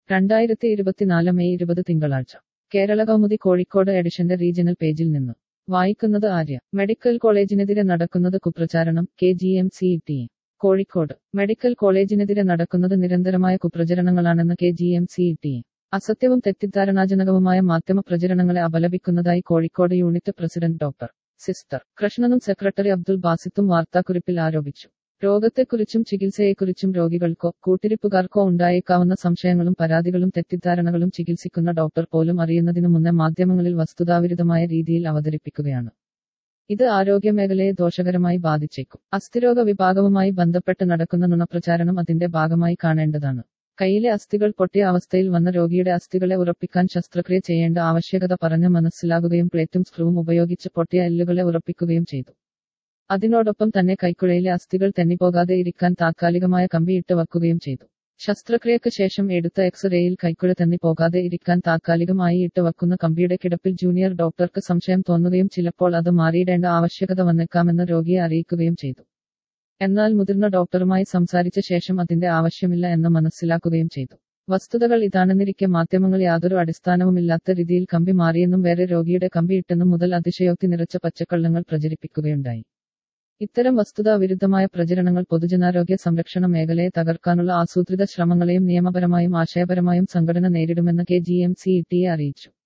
രണ്ടായിരത്തി ഇരുപത്തിനാല് മെയ് ഇരുപത് തിങ്കളാഴ്ച കേരള കൗമുദി കോഴിക്കോട് എഡിഷന്റെ റീജിയണൽ പേജിൽ നിന്ന് വായിക്കുന്നത് ആര്യ മെഡിക്കൽ കോളേജിനെതിരെ നടക്കുന്നത് കുപ്രചാരണം K G M C T A Kozhikode medical കോളേജിനെതിരെ നടക്കുന്നത് നിരന്തരമായ കുപ്രചരണങ്ങളാണെന്ന് K G M C T A അസത്യവും തെറ്റിദ്ധാരണാജനകവുമായ മാധ്യമ പ്രചരണങ്ങളെ അപലപിക്കുന്നതായി Kozhikode unit president doctor sister കൃഷ്ണനും സെക്രട്ടറി അബ്ദുൾ ബാസിത്തും വാർത്താക്കുറിപ്പിൽ ആരോപിച്ചു രോഗത്തെക്കുറിച്ചും ചികിത്സയെക്കുറിച്ചും രോഗികൾക്കോ കൂട്ടിരിപ്പുകാർക്കോ ഉണ്ടായേക്കാവുന്ന സംശയങ്ങളും പരാതികളും തെറ്റിദ്ധാരണകളും ചികിത്സിക്കുന്ന ഡോക്ടർ പോലും അറിയുന്നതിനു മുന്നേ മാധ്യമങ്ങളിൽ വസ്തുതാവിരുദ്ധമായ രീതിയിൽ അവതരിപ്പിക്കുകയാണ് ഇത് ആരോഗ്യമേഖലയെ ദോഷകരമായി ബാധിച്ചേക്കും അസ്ഥിരോഗ വിഭാഗവുമായി ബന്ധപ്പെട്ട് നടക്കുന്ന നുണപ്രചാരണം അതിന്റെ ഭാഗമായി കാണേണ്ടതാണ് കയ്യിലെ അസ്ഥികൾ പൊട്ടിയ അവസ്ഥയിൽ വന്ന രോഗിയുടെ അസ്ഥികളെ ഉറപ്പിക്കാൻ ശസ്ത്രക്രിയ ചെയ്യേണ്ട ആവശ്യകത പറഞ്ഞ് മനസ്സിലാകുകയും പ്ലേറ്റും സ്ക്രൂവും ഉപയോഗിച്ച് പൊട്ടിയ എല്ലുകളെ ഉറപ്പിക്കുകയും ചെയ്തു അതിനോടൊപ്പം തന്നെ കൈക്കുഴയിലെ അസ്ഥികൾ തെന്നിപ്പോകാതെ ഇരിക്കാൻ താത്കാലികമായ കമ്പിയിട്ട് വക്കുകയും ചെയ്തു ശസ്ത്രക്രിയക്ക് ശേഷം എടുത്ത എക്സ്റേയിൽ കൈക്കുഴ തെന്നി പോകാതെ ഇരിക്കാൻ താത്കാലികമായി ഇട്ട് വക്കുന്ന കമ്പിയുടെ കിടപ്പിൽ ജൂനിയർ ഡോക്ടർക്ക് സംശയം തോന്നുകയും ചിലപ്പോൾ അത് മാറിയിടേണ്ട ആവശ്യകത വന്നേക്കാമെന്ന് രോഗിയെ അറിയിക്കുകയും ചെയ്തു എന്നാൽ മുതിർന്ന ഡോക്ടറുമായി സംസാരിച്ച ശേഷം അതിന്റെ ആവശ്യമില്ല എന്ന് മനസ്സിലാക്കുകയും ചെയ്തു വസ്തുതകൾ ഇതാണെന്നിരിക്കെ മാധ്യമങ്ങൾ യാതൊരു അടിസ്ഥാനവുമില്ലാത്ത രീതിയിൽ കമ്പി മാറിയെന്നും വേറെ രോഗിയുടെ കമ്പി ഇട്ടെന്നും മുതൽ അതിശയോക്തി നിറച്ച പച്ചക്കള്ളങ്ങൾ പ്രചരിപ്പിക്കുകയുണ്ടായി ഇത്തരം വസ്തുതാ വിരുദ്ധമായ പ്രചരണങ്ങൾ പൊതുജനാരോഗ്യ സംരക്ഷണ മേഖലയെ തകർക്കാനുള്ള ആസൂത്രിത ശ്രമങ്ങളെയും നിയമപരമായും ആശയപരമായും സംഘടന നേരിടുമെന്ന് K G M C T അറിയിച്ചു